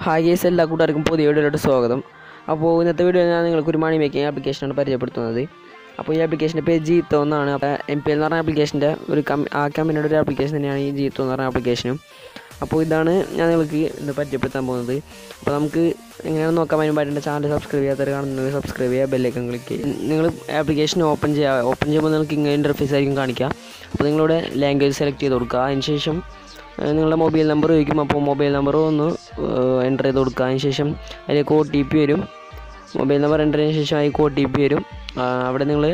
hi guys എല്ലാ കൂട്ടുകാർക്കും പുതിയ വീഡിയോയിലോട്ട് സ്വാഗതം അപ്പോൾ ഇന്നത്തെ വീഡിയോ ഞാൻ നിങ്ങൾക്ക് ഒരു മണി മേക്കിംഗ് ആപ്ലിക്കേഷനാണ് പരിചയപ്പെടുത്തുന്നത് അപ്പോൾ ഈ ആപ്ലിക്കേഷൻ്റെ പേര് ജീത്തോ എന്നാണ് അപ്പോൾ എം പി എൽ എന്ന് പറഞ്ഞ ആപ്ലിക്കേഷൻ്റെ ഒരു കം ആ കമ്പനിയുടെ ഒരു ആപ്ലിക്കേഷൻ തന്നെയാണ് ഈ ജീത്തോ എന്ന് പറഞ്ഞ ആപ്ലിക്കേഷനും അപ്പോൾ ഇതാണ് ഞാൻ നിങ്ങൾക്ക് ഇന്ന് പരിചയപ്പെടുത്താൻ പോകുന്നത് അപ്പോൾ നമുക്ക് എങ്ങനെയാണ് നോക്കാൻ വേണ്ടി എൻ്റെ ചാനൽ സബ്സ്ക്രൈബ് ചെയ്യാത്തവർ കാണുന്നത് സബ്സ്ക്രൈബ് ചെയ്യുക ബെല്ലൈക്കൺ ക്ലിക്ക് ചെയ്യുക നിങ്ങൾ ആപ്ലിക്കേഷൻ ഓപ്പൺ ചെയ്യുക ഓപ്പൺ ചെയ്യുമ്പോൾ നിങ്ങൾക്ക് ഇങ്ങനെ ഇൻ്റർഫേസ് ആയിരിക്കും കാണിക്കുക അപ്പോൾ നിങ്ങളുടെ ലാംഗ്വേജ് സെലക്ട് ചെയ്ത് കൊടുക്കുക അതിനുശേഷം ഏഹ് നിങ്ങളുടെ മൊബൈൽ നമ്പർ ചോദിക്കും അപ്പോൾ മൊബൈൽ നമ്പർ ഒന്ന് എൻ്റർ ചെയ്ത് കൊടുക്കുക അതിന് ശേഷം അതിലേക്ക് ഒ ടി പി വരും മൊബൈൽ നമ്പർ എൻ്റർ ചെയ്തതിന് ശേഷം അതിലേക്ക് ഒ ടി പി വരും ആ, അവിടെ നിങ്ങൾ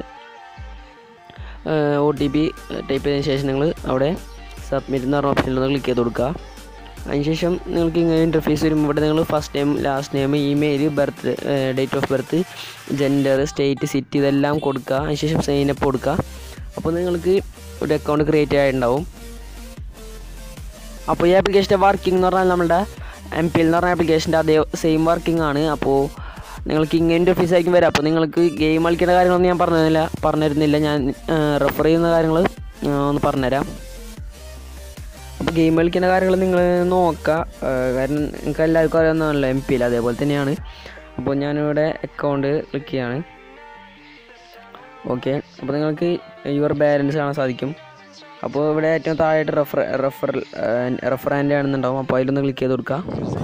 ഒ ടി പി ടൈപ്പ് ചെയ്തതിന് ശേഷം നിങ്ങൾ അവിടെ സബ്മിറ്റ് എന്ന് പറഞ്ഞ ഓപ്ഷനിൽ ഒന്ന് ക്ലിക്ക് ചെയ്ത് കൊടുക്കുക അതിനുശേഷം നിങ്ങൾക്ക് ഇങ്ങനെ ഇൻ്റർഫേസ് വരും ഇവിടെ നിങ്ങൾ first name last name email birth date of birth gender state city ഇതെല്ലാം കൊടുക്കുക അതിനുശേഷം സൈൻ അപ്പ് കൊടുക്കുക അപ്പോൾ നിങ്ങൾക്ക് ഒരു അക്കൗണ്ട് ക്രിയേറ്റ് ആയിട്ടുണ്ടാവും അപ്പോൾ ഈ ആപ്ലിക്കേഷൻ്റെ വർക്കിംഗ് എന്ന് പറഞ്ഞാൽ നമ്മുടെ എം പി എൽ എന്ന് പറഞ്ഞ ആപ്ലിക്കേഷൻ്റെ അതേ സെയിം വർക്കിംഗ് ആണ് അപ്പോൾ നിങ്ങൾക്ക് ഇങ്ങനെ ഇൻ്റർഫേസ് ആയിരിക്കും വരാം അപ്പോൾ നിങ്ങൾക്ക് ഗെയിം കളിക്കേണ്ട കാര്യങ്ങളൊന്നും ഞാൻ പറഞ്ഞിരുന്നില്ല പറഞ്ഞിരുന്നില്ല ഞാൻ റെഫർ ചെയ്യുന്ന കാര്യങ്ങൾ ഒന്ന് പറഞ്ഞുതരാം അപ്പോൾ ഗെയിം കളിക്കുന്ന കാര്യങ്ങൾ നിങ്ങൾ നോക്കുക ആ, കാരണം നിങ്ങൾക്ക് എല്ലാവർക്കും അറിയാവുന്നതാണല്ലോ എം പി എൽ അതേപോലെ തന്നെയാണ് അപ്പോൾ ഞാനിവിടെ അക്കൗണ്ട് ക്ലിക്ക് ചെയ്യാണ് ഓക്കെ അപ്പോൾ നിങ്ങൾക്ക് യുവർ ബാലൻസ് കാണാൻ സാധിക്കും അപ്പോൾ ഇവിടെ ഏറ്റവും താഴെയായിട്ട് റെഫർ റെഫർ റെഫറാൻ്റെ ആണെന്നുണ്ടാവും അപ്പോൾ അതിലൊന്ന് ക്ലിക്ക് ചെയ്ത് കൊടുക്കുക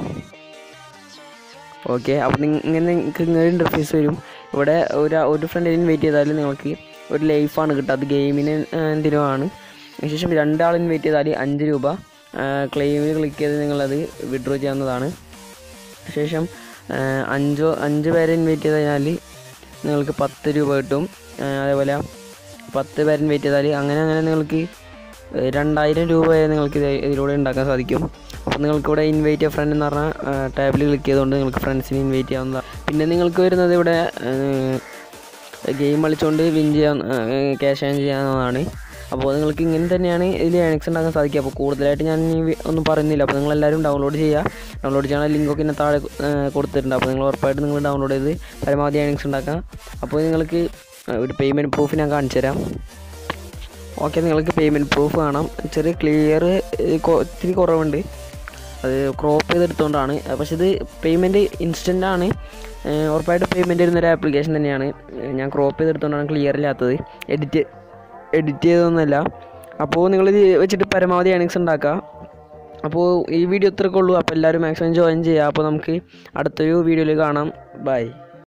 ഓക്കെ അപ്പോൾ നിങ്ങ- ഇങ്ങനെ നിങ്ങൾക്ക് ഇങ്ങനെ ഇൻ്റർഫേസ് വരും ഇവിടെ ഒരു ഒരു ഫ്രണ്ടിൽ ഇൻവൈറ്റ് ചെയ്താൽ നിങ്ങൾക്ക് ഒരു ലൈഫാണ് കിട്ടുക അത് ഗെയിമിന് എന്തിനുമാണ് അതിനുശേഷം രണ്ടാൾ ഇൻവൈറ്റ് ചെയ്താൽ അഞ്ച് രൂപ ക്ലെയിമിൽ ക്ലിക്ക് ചെയ്ത് നിങ്ങളത് വിഡ്രോ ചെയ്യാവുന്നതാണ് ശേഷം ആ, അഞ്ചോ അഞ്ച് പേരെ ഇൻവൈറ്റ് ചെയ്ത് കഴിഞ്ഞാൽ നിങ്ങൾക്ക് പത്ത് രൂപ കിട്ടും ആ, അതേപോലെ പത്ത് പേരെ ഇൻവൈറ്റ് ചെയ്താൽ അങ്ങനെ അങ്ങനെ നിങ്ങൾക്ക് ഏഹ്, രണ്ടായിരം രൂപ വരെ നിങ്ങൾക്ക് ഇത് ഇതിലൂടെ ഉണ്ടാക്കാൻ സാധിക്കും അപ്പോൾ നിങ്ങൾക്ക് ഇവിടെ ഇൻവൈറ്റ് എ ഫ്രണ്ട് എന്ന് പറഞ്ഞ ടാബിൽ ക്ലിക്ക് ചെയ്തുകൊണ്ട് നിങ്ങൾക്ക് ഫ്രണ്ട്സിനെ ഇൻവൈറ്റ് ചെയ്യാവുന്നതാണ് പിന്നെ നിങ്ങൾക്ക് വരുന്നത് ഇവിടെ ഗെയിം കളിച്ചുകൊണ്ട് വിൻ ചെയ്യാൻ ക്യാഷ് ഏൺ ചെയ്യാവുന്നതാണ് അപ്പോൾ നിങ്ങൾക്ക് ഇങ്ങനെ തന്നെയാണ് ഇതിൽ ഏണിങ്സ് ഉണ്ടാക്കാൻ സാധിക്കുക അപ്പോൾ കൂടുതലായിട്ട് ഞാൻ ഈ വി- ഒന്നും പറയുന്നില്ല അപ്പോൾ നിങ്ങളെല്ലാവരും ഡൗൺലോഡ് ചെയ്യുക ഡൗൺലോഡ് ചെയ്യാനുള്ള ലിങ്കൊക്കെ ഇന്നെ താഴെ ഏഹ്, കൊടുത്തിട്ടുണ്ട് അപ്പോൾ നിങ്ങൾ ഉറപ്പായിട്ട് നിങ്ങൾ ഡൗൺലോഡ് ചെയ്ത് പരമാവധി ഏണിങ്സ് ഉണ്ടാക്കാം അപ്പോൾ നിങ്ങൾക്ക് ഒരു പേയ്മെൻറ്റ് പ്രൂഫ് ഞാൻ കാണിച്ചു തരാം ഓക്കെ നിങ്ങൾക്ക് പേയ്മെൻറ്റ് പ്രൂഫ് കാണാം ചെറിയ ക്ലിയർ ഇത്തിരി കുറവുണ്ട് അത് ക്രോപ്പ് ചെയ്തെടുത്തുകൊണ്ടാണ് പക്ഷേ ഇത് പേയ്മെൻറ്റ് ഇൻസ്റ്റൻ്റ് ആണ് ഏഹ് ഉറപ്പായിട്ട് പേയ്മെൻറ്റ് വരുന്ന ഒരു ആപ്ലിക്കേഷൻ തന്നെയാണ് ഏഹ് ഞാൻ ക്രോപ്പ് ചെയ്തെടുത്തുകൊണ്ടാണ് ക്ലിയർ ഇല്ലാത്തത് എഡിറ്റ് എഡിറ്റ് ചെയ്തതൊന്നുമല്ല അപ്പോൾ നിങ്ങളിത് വെച്ചിട്ട് പരമാവധി ഏണിങ്സ് ഉണ്ടാക്കുക അപ്പോൾ ഈ വീഡിയോ ഇത്രയൊക്കെ ഉള്ളൂ അപ്പോൾ എല്ലാവരും മാക്സിമം ജോയിൻ ചെയ്യുക അപ്പോൾ നമുക്ക് അടുത്തൊരു വീഡിയോയിൽ കാണാം ബൈ